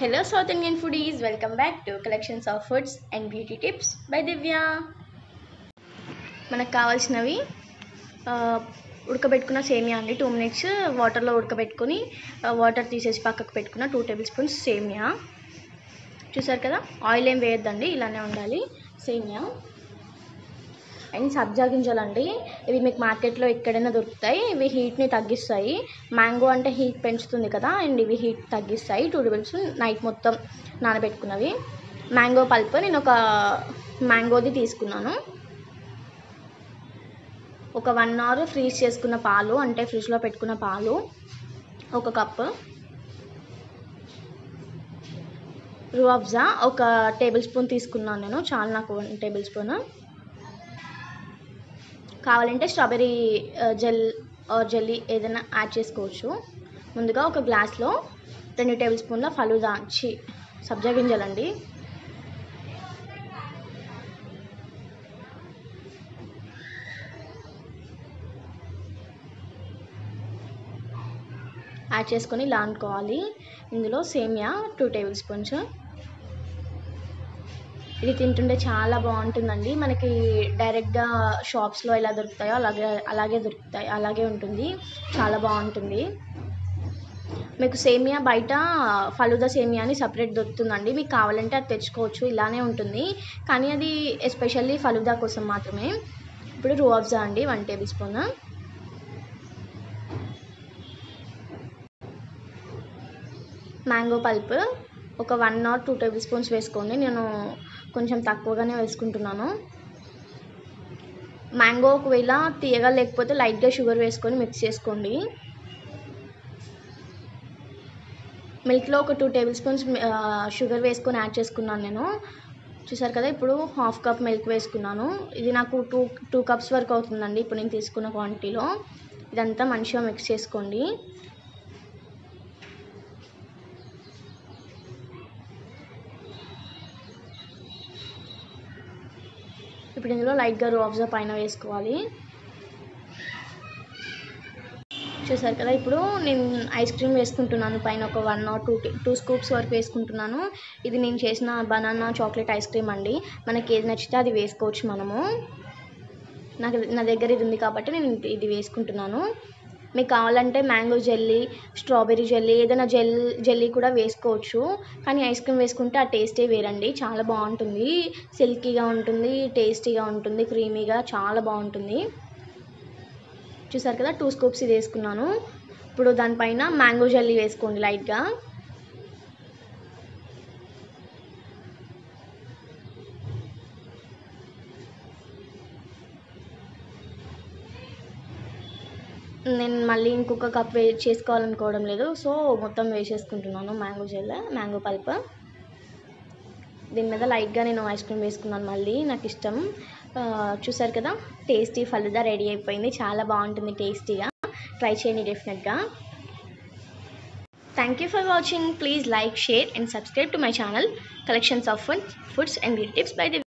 Hello South Indian foodies, welcome back to Collections of Foods and Beauty Tips by Divya. మనకు కావాల్సినవి ఆ, ఉడకబెట్టుకున్న సేమియా అండి టూ మినిట్స్ వాటర్లో ఉడకబెట్టుకొని వాటర్ తీసేసి పక్కకు పెట్టుకున్న టూ టేబుల్ స్పూన్స్ సేమియా చూసారు కదా ఆయిల్ ఏం వేయొద్దండి ఇలానే ఉండాలి సేమియా అండ్ సబ్జా గింజలండి ఇవి మీకు మార్కెట్లో ఎక్కడైనా దొరుకుతాయి ఇవి హీట్ని తగ్గిస్తాయి మ్యాంగో అంటే హీట్ పెంచుతుంది కదా అండ్ ఇవి హీట్ తగ్గిస్తాయి టూ టేబుల్స్ నైట్ మొత్తం నానబెట్టుకున్నవి మ్యాంగో పల్ప్ నేను ఒక మ్యాంగోది తీసుకున్నాను ఒక వన్ అవర్ ఫ్రీజ్ చేసుకున్న పాలు అంటే ఫ్రిడ్జ్లో పెట్టుకున్న పాలు ఒక కప్పు రుఅఫ్జా ఒక టేబుల్ స్పూన్ తీసుకున్నాను నేను చాలా నాకు వన్ టేబుల్ స్పూన్ కావాలంటే స్ట్రాబెర్రీ జెల్ ఆర్ జెల్లీ ఏదైనా యాడ్ చేసుకోవచ్చు ముందుగా ఒక గ్లాస్లో రెండు టేబుల్ స్పూన్ల ఫలూదా చి సబ్జా గింజలండి యాడ్ చేసుకొని ఇలా అనుకోవాలి ఇందులో సేమియా టూ టేబుల్ స్పూన్స్ ఇది తింటుంటే చాలా బాగుంటుందండి మనకి డైరెక్ట్గా షాప్స్లో ఎలా దొరుకుతాయో అలాగే అలాగే దొరుకుతాయి అలాగే ఉంటుంది చాలా బాగుంటుంది మీకు సేమియా బయట ఫలుదా సేమియా అని సపరేట్ దొరుకుతుందండి మీకు కావాలంటే అది తెచ్చుకోవచ్చు ఇలానే ఉంటుంది కానీ అది ఎస్పెషల్లీ ఫలుదా కోసం మాత్రమే ఇప్పుడు రూఅఫ్జా అండి one tablespoon mango pulp ఒక one or two tablespoons వేసుకోండి నేను కొంచెం తక్కువగానే వేసుకుంటున్నాను మ్యాంగో ఒకవేళ తీయగా లేకపోతే లైట్గా షుగర్ వేసుకొని మిక్స్ చేసుకోండి మిల్క్లో ఒక టూ టేబుల్ స్పూన్స్ షుగర్ వేసుకొని యాడ్ చేసుకున్నాను నేను చూసారు కదా ఇప్పుడు హాఫ్ కప్ మిల్క్ వేసుకున్నాను ఇది నాకు టూ టూ కప్స్ వరకు అవుతుందండి ఇప్పుడు నేను తీసుకున్న క్వాంటిటీలో ఇదంతా మంచిగా మిక్స్ చేసుకోండి ఇప్పుడు ఇందులో లైట్గా రోబ్జా పైన వేసుకోవాలి చూసారు కదా ఇప్పుడు నేను ఐస్ క్రీమ్ వేసుకుంటున్నాను పైన ఒక one or two two scoops వరకు వేసుకుంటున్నాను ఇది నేను చేసిన బనానా చాక్లెట్ ఐస్ క్రీమ్ అండి మనకి ఏది నచ్చితే అది వేసుకోవచ్చు మనము నాకు నా దగ్గర ఇది ఉంది కాబట్టి నేను ఇది వేసుకుంటున్నాను మీకు కావాలంటే మ్యాంగో జెల్లీ స్ట్రాబెర్రీ జెల్లీ ఏదైనా జెల్ జెల్లీ కూడా వేసుకోవచ్చు కానీ ఐస్ క్రీమ్ వేసుకుంటే ఆ టేస్టే వేరండి చాలా బాగుంటుంది సిల్కీగా ఉంటుంది టేస్టీగా ఉంటుంది క్రీమీగా చాలా బాగుంటుంది చూసారు కదా టూ స్కూప్స్ ఇది వేసుకున్నాను ఇప్పుడు దానిపైన మ్యాంగో జెల్లీ వేసుకోండి లైట్గా నేను మళ్ళీ ఇంకొక కప్ వే చేసుకోవాలనుకోవడం లేదు సో మొత్తం వేసేసుకుంటున్నాను మ్యాంగో జెల్ మ్యాంగో పల్ప్ దీని మీద లైట్గా నేను ఐస్ క్రీమ్ వేసుకున్నాను మళ్ళీ నాకు ఇష్టం ఆ, చూసారు కదా టేస్టీ ఫలుదా రెడీ అయిపోయింది చాలా బాగుంటుంది టేస్టీగా ట్రై చేయండి డెఫినెట్గా thank you for watching please like share and subscribe to my channel collections of food foods and beauty tips by the